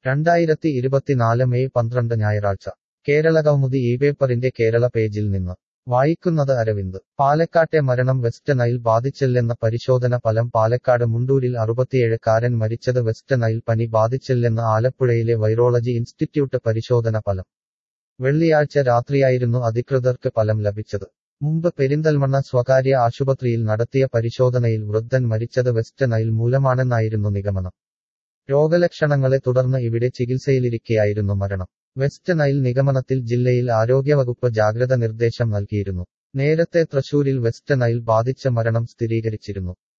രണ്ടായിരത്തി ഇരുപത്തിനാല് മെയ് പന്ത്രണ്ട് ഞായറാഴ്ച കേരള കൗമുദി ഈ പേപ്പറിന്റെ കേരള പേജിൽ നിന്ന് വായിക്കുന്നത് അരവിന്ദ് പാലക്കാട്ടെ മരണം വെസ്റ്റ് നൈൽ ബാധിച്ചില്ലെന്ന പരിശോധന ഫലം പാലക്കാട് മുണ്ടൂരിൽ അറുപത്തിയേഴക്കാരൻ മരിച്ചത് വെസ്റ്റ് നൈൽ പനി ബാധിച്ചില്ലെന്ന് ആലപ്പുഴയിലെ വൈറോളജി ഇൻസ്റ്റിറ്റ്യൂട്ട് പരിശോധന ഫലം വെള്ളിയാഴ്ച രാത്രിയായിരുന്നു അധികൃതർക്ക് ഫലം ലഭിച്ചത് മുമ്പ് പെരിന്തൽമണ്ണ സ്വകാര്യ ആശുപത്രിയിൽ നടത്തിയ പരിശോധനയിൽ വൃദ്ധൻ മരിച്ചത് വെസ്റ്റ് നൈൽ മൂലമാണെന്നായിരുന്നു നിഗമനം രോഗലക്ഷണങ്ങളെ തുടർന്ന് ഇവിടെ ചികിത്സയിലിരിക്കെയായിരുന്നു മരണം വെസ്റ്റ് നൈൽ നിഗമനത്തിൽ ജില്ലയിൽ ആരോഗ്യവകുപ്പ് ജാഗ്രത നിർദ്ദേശം നൽകിയിരുന്നു നേരത്തെ തൃശൂരിൽ വെസ്റ്റ് നൈൽ ബാധിച്ച മരണം സ്ഥിരീകരിച്ചിരുന്നു